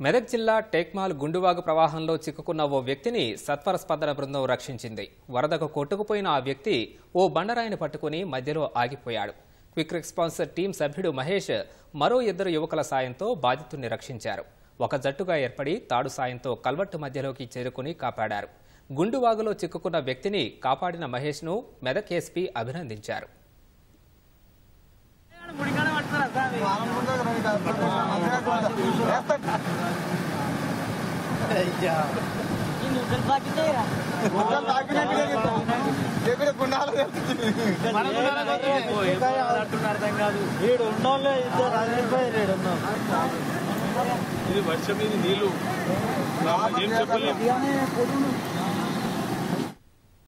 మెదక్ జిల్లా టేక్మాల్ గుండువాగు ప్రవాహంలో చిక్కుకున్న ఓ వ్యక్తిని సత్వర స్పందన బృందం రక్షించింది వరదకు కొట్టుకుపోయిన ఆ వ్యక్తి ఓ బండరాయిని పట్టుకుని మధ్యలో ఆగిపోయాడు క్విక్ రెస్పాన్స్ టీం సభ్యుడు మహేష్ మరో ఇద్దరు యువకుల సాయంతో బాధితుడిని రక్షించారు ఒక జట్టుగా ఏర్పడి తాడు సాయంతో కల్వట్టు మధ్యలోకి చేరుకుని కాపాడారు గుండువాగులో చిక్కుకున్న వ్యక్తిని కాపాడిన మహేష్ను మెదక్ ఎస్పీ అభినందించారు వీడు ఉన్నోళ్ళే ఇద్దరు అదిరిపోయారు వీడు ఉన్నోళ్ళు ఇది వర్షం ఇది నీళ్లు ఏం చెప్పలేము